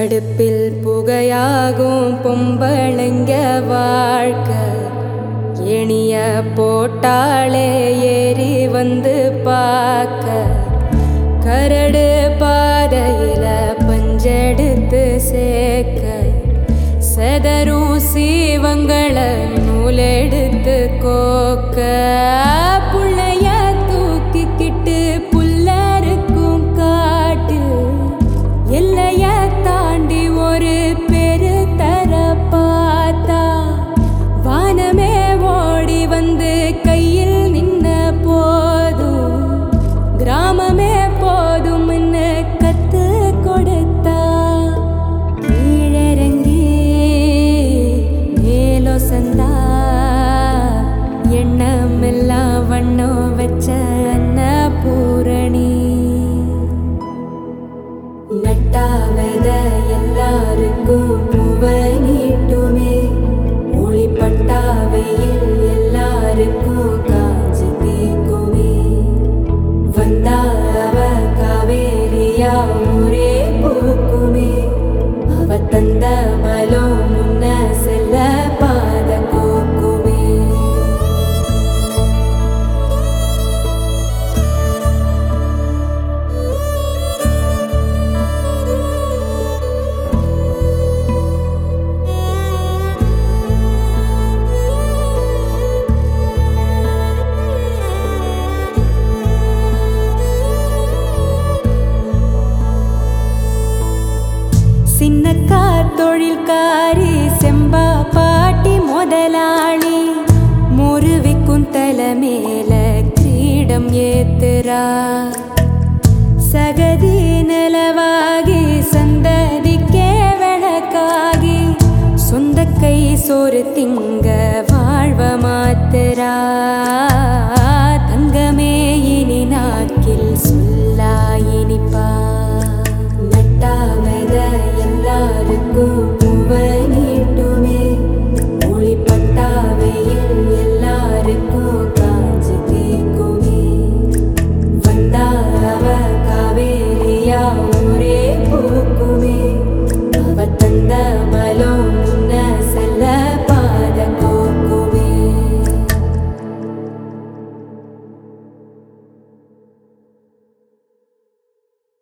அடுப்பில் புகையாகும் பொம்பளைங்க வாழ்க்கை எணிய போட்டாளே ஏறி வந்து பார்க்க கரடு பாதையில பஞ்செடுத்து சேர்க்க செதறும் சீவங்கள நூலெடுத்து கோக்க புள்ளைய தூக்கிக்கிட்டு புல்லருக்கும் காட்டில் எல்லைய தாண்டி ஒரு பெரு தர பார்த்தா வானமே ஓடி வந்து கையில் நின்ன போதும் கிராமமே போதும் கத்து கொடுத்தா கீழிறங்கி மேலோ சந்தா எண்ணமெல்லாம் வண்ணம் வச்ச அன்னபூரணி நட்டாவத எல்லாருக்கும் புவனிட்டுமே ஒளிப்பட்டாவையில் எல்லாருக்கும் காஞ்சு தீக்குமே வந்தா அவ காவேரியா ஊரே பூக்குமே அவ தந்த பலம் முன்ன செல்ல பாத கோக்குமே சின்னக்கா தொழில்காரி செம்பா பாட்டி முதலாளி முருவிக்கும் தலை மேல கிரீடம் ஏத்துறா சகதி நிலவாகி சந்ததிக்கே விளக்காகி சொந்த கை சோறு திங்க வாழ்வ மாத்துறா